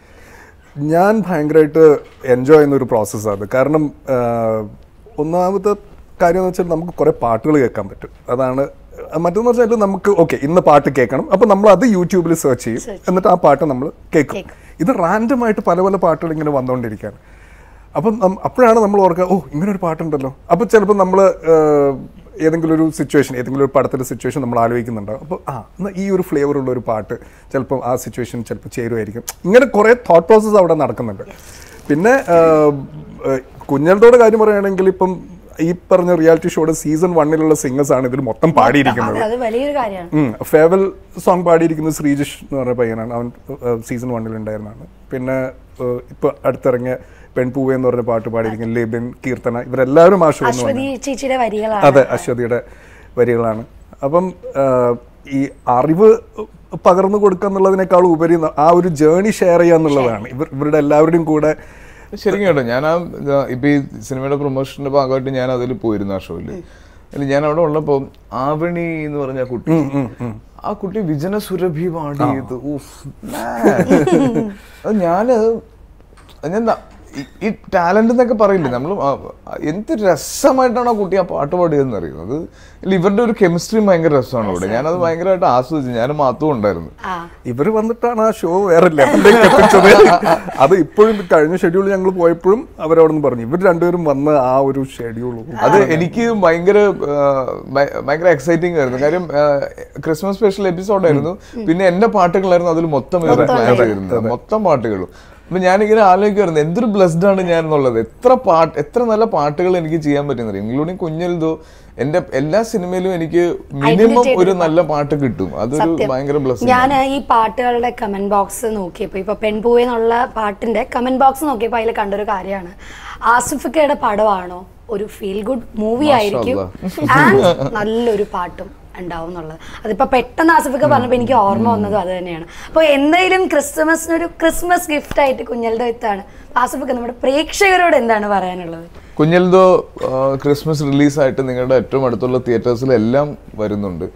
ഞാൻ ഭയങ്കരമായിട്ട് എൻജോയ് ചെയ്യുന്ന ഒരു പ്രോസസ്സാണ് അത് കാരണം ആഹ്, ഒന്നാമത്തെ കാര്യം എന്ന് വെച്ചാൽ നമുക്ക് കുറേ പാട്ടുകൾ കേൾക്കാൻ പറ്റും അതാണ് മറ്റൊന്ന് വെച്ചാൽ നമുക്ക് ഓക്കെ ഇന്ന് പാട്ട് കേൾക്കണം അപ്പോൾ നമ്മൾ അത് യൂട്യൂബിൽ സെർച്ച് ചെയ്യും എന്നിട്ട് ആ പാട്ട് നമ്മൾ കേൾക്കും ഇത് റാൻഡം ആയിട്ട് പല പല പാട്ടുകൾ ഇങ്ങനെ വന്നുകൊണ്ടിരിക്കുകയാണ് അപ്പം നം- അപ്പോഴാണ് നമ്മൾ ഓർക്കുക ഓ ഇങ്ങനെ ഒരു പാട്ടുണ്ടല്ലോ അപ്പോൾ ചിലപ്പോൾ നമ്മൾ ഏതെങ്കിലും ഒരു സിറ്റുവേഷൻ ഏതെങ്കിലും ഒരു പടത്തിൻ്റെ സിറ്റുവേഷൻ നമ്മൾ ആലോചിക്കുന്നുണ്ടാവും അപ്പോൾ ആ എന്നാൽ ഈ ഒരു ഫ്ലേവർ ഉള്ള ഒരു പാട്ട് ചിലപ്പോൾ ആ സിറ്റുവേഷൻ ചിലപ്പോൾ ചേരുമായിരിക്കും ഇങ്ങനെ കുറേ തോട്ട് പ്രോസസ്സ് അവിടെ നടക്കുന്നുണ്ട് പിന്നെ കുഞ്ഞലത്തോടെ കാര്യം പറയുകയാണെങ്കിൽ ഇപ്പം ഈ പറഞ്ഞ റിയാലിറ്റി ഷോയുടെ സീസൺ വണ്ണിലുള്ള സിംഗേഴ്സ് ആണ് ഇതിൽ മൊത്തം പാടിയിരിക്കുന്നത് അത് അത് വലിയൊരു കാര്യമാണ് ഫേവൽ സോങ് പാടിയിരിക്കുന്നത് ശ്രീജിഷ് എന്ന് പറഞ്ഞ പയ്യനാണ് അവൻ സീസൺ വണ്ണിൽ ഉണ്ടായിരുന്നതാണ് പിന്നെ ഏഹ്, ഇപ്പൊ അടുത്തിറങ്ങിയ പെൺപൂവെ എന്ന് പറഞ്ഞ പാട്ട് പാടിയിരിക്കുന്നത് ലിബിൻ കീർത്തന ഇവരെല്ലാവരും ആ ഷോ അശ്വതി ചേച്ചിയുടെ വരികളാണ് അതെ അശ്വതിയുടെ വരികളാണ് അപ്പം ആഹ്, ഈ അറിവ് പകർന്നു കൊടുക്കുക എന്നുള്ളതിനേക്കാൾ ഉപരി ന- ആ ഒരു ജേണി ഷെയർ ചെയ്യുക എന്നുള്ളതാണ് ഇവർ ഇവരുടെ എല്ലാവരുടെയും കൂടെ ശരിക്കും കേട്ടോ ഞാൻ ആ ഇതാ, ഇപ്പൊ ഈ സിനിമയുടെ പ്രൊമോഷന്റെ ഭാഗമായിട്ട് ഞാൻ അതിൽ പോയിരുന്നു ആ ഷോയില് അതിൽ ഞാൻ അവിടെ ഉള്ളപ്പോ ആവണി എന്ന് പറഞ്ഞ ആ കുട്ടി ആ കുട്ടി വിജന സുരഭി പാടിയത് ഊഫ്, man. അത് ഞാന് അത് ഞാൻ ന- ഈ- ഈ ടാലന്റ് എന്നൊക്കെ പറയില്ലേ നമ്മൾ എന്ത് രസമായിട്ടാണ് ആ കുട്ടി ആ പാട്ട് പാടിയതെന്ന് അറിയുന്നത് ഇല്ല ഇവരുടെ ഒരു കെമിസ്ട്രി ഭയങ്കര രസമാണ് അവിടെ ഞാനത് ഭയങ്കരമായിട്ട് ആസ്വദിച്ചു ഞാൻ മാത്രം ഉണ്ടായിരുന്നു ആ ഇവർ വന്നിട്ടാണ് ആ ഷോ വേറെ ലെവലിലേക്ക് എത്തിച്ചത് അത് ഇപ്പോഴും കഴിഞ്ഞ ഷെഡ്യൂൾ ഞങ്ങൾ പോയപ്പോഴും അവരവിടെ നിന്ന് പറഞ്ഞു ഇവർ രണ്ടുപേരും വന്ന ആ ഒരു ഷെഡ്യൂൾ അത് എനിക്ക് ഭയങ്കര ആ, ഭയ- ഭയങ്കര എക്സൈറ്റിംഗ് ആയിരുന്നു കാര്യം ആ, ക്രിസ്മസ് സ്പെഷ്യൽ എപ്പിസോഡ് ആയിരുന്നു പിന്നെ എന്റെ പാട്ടുകളായിരുന്നു അതിൽ മൊത്തം ഇവരുടെ പ്ലാൻ ചെയ്തിരുന്നത് മൊത്തം പാട്ടുകളും അപ്പൊ ഞാനിങ്ങനെ ആലോചിക്കുമായിരുന്നു എന്തൊരു ബ്ലെസ്ഡ് ആണ് ഞാൻ എന്നുള്ളത് എത്ര പാട്ട് എത്ര നല്ല പാട്ടുകൾ എനിക്ക് ചെയ്യാൻ പറ്റുന്നത് ഇൻക്ലൂഡിങ് കുഞ്ഞൽതോ എന്റെ എല്ലാ സിനിമയിലും എനിക്ക് മിനിമം Identity ഒരു നല്ല പാട്ട് കിട്ടും അതൊരു ഭയങ്കര ബ്ലെസ് ഞാൻ ഈ പാട്ടുകളുടെ കമന്റ് ബോക്സ് നോക്കിയപ്പോൾ ഇപ്പൊ പെൺപൂവെ എന്നുള്ള പാട്ടിന്റെ കമന്റ് ബോക്സ് നോക്കിയപ്പോൾ അതിൽ കണ്ടൊരു കാര്യമാണ് ആസിഫിക്കയുടെ പടമാണോ ഒരു ഫീൽ ഗുഡ് മൂവി ആയിരിക്കും ആൻഡ് നല്ലൊരു പാട്ടും ഉണ്ടാവും എന്നുള്ളത് അതിപ്പോ പെട്ടെന്ന് ആസിഫിക്ക പറഞ്ഞപ്പോൾ എനിക്ക് ഓർമ്മ വന്നതും അത് തന്നെയാണ് അപ്പോൾ എന്തായാലും ക്രിസ്മസിനൊരു ക്രിസ്മസ് ഗിഫ്റ്റ് ആയിട്ട് കുഞ്ഞളുടെ വിത്താണ് ആസിഫിക്ക നമ്മുടെ പ്രേക്ഷകരോട് എന്താണ് പറയാനുള്ളത് കുഞ്ഞൽദോ ക്രിസ്മസ് റിലീസായിട്ട് നിങ്ങളുടെ ഏറ്റവും അടുത്തുള്ള തിയേറ്റേഴ്സിലെല്ലാം വരുന്നുണ്ട്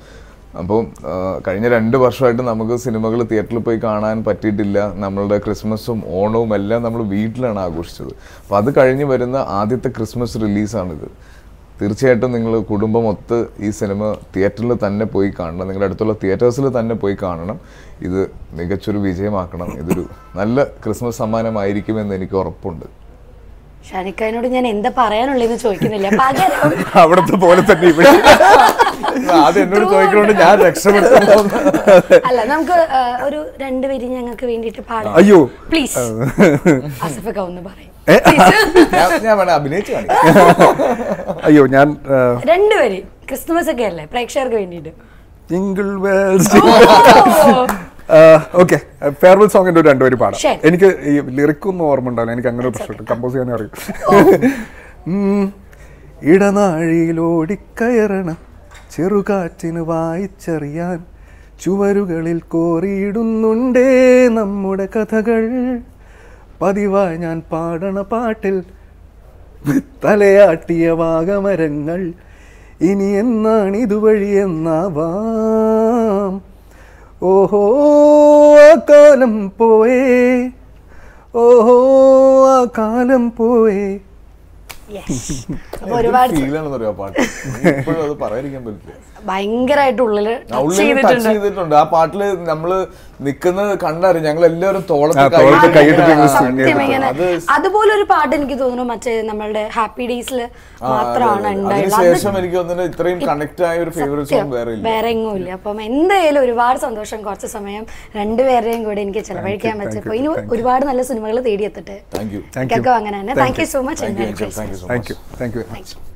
അപ്പോൾ കഴിഞ്ഞ രണ്ട് വർഷമായിട്ട് നമുക്ക് സിനിമകൾ തിയേറ്ററിൽ പോയി കാണാൻ പറ്റിയിട്ടില്ല നമ്മളുടെ ക്രിസ്മസും ഓണവും എല്ലാം നമ്മൾ വീട്ടിലാണ് ആഘോഷിച്ചത് അപ്പോൾ അത് കഴിഞ്ഞ് വരുന്ന ആദ്യത്തെ ക്രിസ്മസ് റിലീസാണിത് തീർച്ചയായിട്ടും നിങ്ങൾ കുടുംബം ഒത്ത് ഈ സിനിമ തിയേറ്ററിൽ തന്നെ പോയി കാണണം നിങ്ങളുടെ അടുത്തുള്ള തിയേറ്റേഴ്സിൽ തന്നെ പോയി കാണണം ഇത് മികച്ചൊരു വിജയമാക്കണം ഇതൊരു നല്ല ക്രിസ്മസ് സമ്മാനമായിരിക്കുമെന്ന് എനിക്ക് ഉറപ്പുണ്ട് ഷാനിക്കനോട് ഞാൻ എന്താ പറയാനുള്ളതെന്ന് ചോദിക്കുന്നില്ല പകരം അവിടുത്തെ പോലെ തന്നെ ഇവിടെ ആദ്യം എന്നോട് ചോദിക്കണോണ്ട് ഞാൻ രക്ഷപ്പെടുത്തുന്നു അല്ല നമുക്ക് ആ, ഒരു രണ്ടുപേരും ഞങ്ങൾക്ക് വേണ്ടിയിട്ട് പാടാം അയ്യോ പ്ലീസ് ആസിഫക്ക ഒന്ന് പറയും ഏ? ഞാൻ- ഞാൻ വേണേ അഭിനയിച്ചു കാണിക്കാം അയ്യോ ഞാൻ രണ്ടുപേര് ക്രിസ്മസ് ഒക്കെ അല്ലേ പ്രേക്ഷകർക്ക് വേണ്ടിയിട്ട് ജിങ്കിൾ വെൽസ് ഓക്കെ ഫെയർവെൽ സോങ്ങിന്റെ ഒരു രണ്ടുപേര് പാടാം ശരി. എനിക്ക് ഈ ലിറിക് ഒന്നും ഓർമ്മ ഉണ്ടാവില്ല എനിക്ക് അങ്ങനെ ഒരു പ്രശ്നം കമ്പോസ് ചെയ്യാനേ അറിയും ഉം. ഇടനാഴിയിൽ ഓടിക്കയറണം ചെറുകാറ്റിന് വായിച്ചറിയാൻ ചുവരുകളിൽ കോറിയിടുന്നുണ്ടേ നമ്മുടെ കഥകൾ പതിവായി ഞാൻ പാടണ പാട്ടിൽ തലയാട്ടിയ വാഗമരങ്ങൾ ഇനി എന്നാണ് ഇതുവഴി എന്നാവാം ഓഹോ ആ കാലം പോയേ ഓഹോ ആ കാലം പോയേ യെസ് അപ്പൊ ഒരുപാട് ഫീലാണെന്ന് പറയാ പാട്ട് ഇപ്പോഴും അത് പറയാതിരിക്കാൻ പറ്റില്ല ഭയങ്കരമായിട്ട് ഉള്ളില് ആ ടച്ച് ഉള്ളിൽ ടച്ച് ചെയ്തിട്ടുണ്ട് ചെയ്തിട്ടുണ്ട് ആ പാട്ടില് നമ്മള് നിക്കുന്നത് കണ്ടറിയും ഞങ്ങൾ എല്ലാവരും തോളത്ത് ആ, കൈ തോളത്ത് ഇട്ട് കൈയിട്ടിട്ട് ഇങ്ങനെ ഇങ്ങനെ ആ, സത്യം ഇങ്ങനെ അത് അതുപോലെ ഒരു പാട്ട് എനിക്ക് തോന്നുന്നു മറ്റേ നമ്മളുടെ ഹാപ്പി ഡേയ്സിൽ ആ, അതെ, മാത്രമാണ് അതെ. ഉണ്ടായുള്ളത് അതിനുശേഷം എനിക്ക് തോന്നുന്നു ഇത്രയും കണക്ട് ആയ ഒരു ഫേവറേറ്റ് സത്യം സോങ് വേറെ ഇല്ല വേറെ എങ്ങും ഇല്ല അപ്പം എന്തായാലും ഒരുപാട് സന്തോഷം കുറച്ച് സമയം രണ്ടുപേരുടെയും കൂടെ എനിക്ക് ചെലവഴിക്കാൻ Thank you, പറ്റിയപ്പോൾ thank ഇനി you, thank you. ഒരുപാട് നല്ല സിനിമകൾ തേടിയെത്തട്ടെ താങ്ക് യു Thank you. എനിക്കൊക്കെ അങ്ങനെ തന്നെ Thank thank you you. So much thank you thank you so thank much you thank U